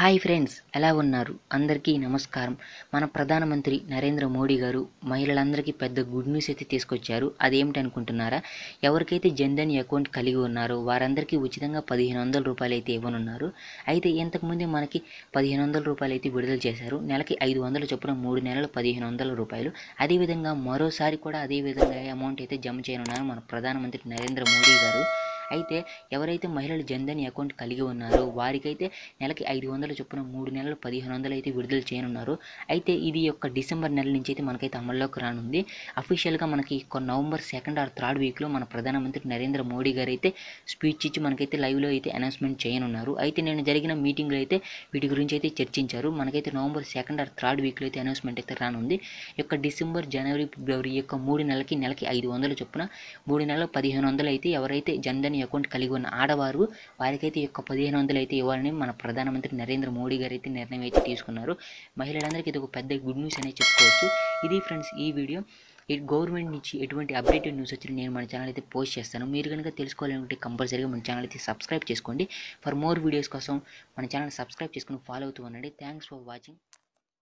hi friends ఎలా ఉన్నారు అందరికీ నమస్కారం మన ప్రధానమంత్రి నరేంద్ర మోడీ గారు మహిళలందరికీ పెద్ద గుడ్ న్యూస్ అయితే తీసుకొచ్చారు అదేమిటి అనుకుంటున్నారా ఎవరికైతే జన్ధన్ అకౌంట్ కలిగి ఉన్నారో వారందరికీ ఉచితంగా పదిహేను వందల రూపాయలు అయితే ఇవ్వనున్నారు అయితే ఇంతకుముందే మనకి పదిహేను వందల రూపాయలు అయితే విడుదల చేశారు నెలకి ఐదు వందల చొప్పున మూడు నెలలు పదిహేను వందల రూపాయలు అదేవిధంగా మరోసారి కూడా అదే విధంగా అమౌంట్ అయితే జమ చేయనున్నారు మన ప్రధానమంత్రి నరేంద్ర మోడీ గారు అయితే ఎవరైతే మహిళలు జన్ధన్ అకౌంట్ కలిగి ఉన్నారో వారికైతే నెలకి ఐదు వందల చొప్పున మూడు నెలలు పదిహేను వందలు అయితే విడుదల చేయనున్నారు అయితే ఇది యొక్క డిసెంబర్ నెల నుంచి అయితే మనకైతే అమల్లోకి రానుంది అఫీషియల్గా మనకి ఒక నవంబర్ సెకండ్ ఆర్ థర్డ్ వీక్లో మన ప్రధానమంత్రి నరేంద్ర మోడీ గారు అయితే స్పీచ్ ఇచ్చి మనకైతే లైవ్లో అయితే అనౌన్స్మెంట్ చేయనున్నారు అయితే నేను జరిగిన మీటింగ్లో అయితే వీటి గురించి అయితే చర్చించారు మనకైతే నవంబర్ సెకండ్ ఆర్ థర్డ్ వీక్లో అయితే అనౌన్స్మెంట్ అయితే రానుంది ఈ యొక్క డిసెంబర్ జనవరి ఫిబ్రవరి ఈ యొక్క మూడు నెలలకి నెలకి ఐదు వందల చొప్పున మూడు నెలలు పదిహేను వందలు అయితే ఎవరైతే జన్ధన్ అకౌంట్ కలిగి ఉన్న ఆడవారు వారికైతే ఈ యొక్క పదిహేను వందలు అయితే ఇవ్వాలని మన ప్రధానమంత్రి నరేంద్ర మోడీ గారు అయితే నిర్ణయం అయితే తీసుకున్నారు మహిళలందరికీ ఇది ఒక పెద్ద గుడ్ న్యూస్ అనేది చెప్పుకోవచ్చు ఇది ఫ్రెండ్స్ ఈ వీడియో ఈ గవర్నమెంట్ నుంచి ఎటువంటి అప్డేటెడ్ న్యూస్ వచ్చినా నేను మన ఛానల్ అయితే పోస్ట్ చేస్తాను మీరు కనుక తెలుసుకోవాలనుకుంటే కంపల్సరీగా మన ఛానల్ అయితే సబ్స్క్రైబ్ చేసుకోండి ఫర్ మోర్ వీడియోస్ కోసం మన ఛానల్ సబ్స్క్రైబ్ చేసుకుని ఫాలో అవుతూ ఉండండి థ్యాంక్స్ ఫర్ వాచింగ్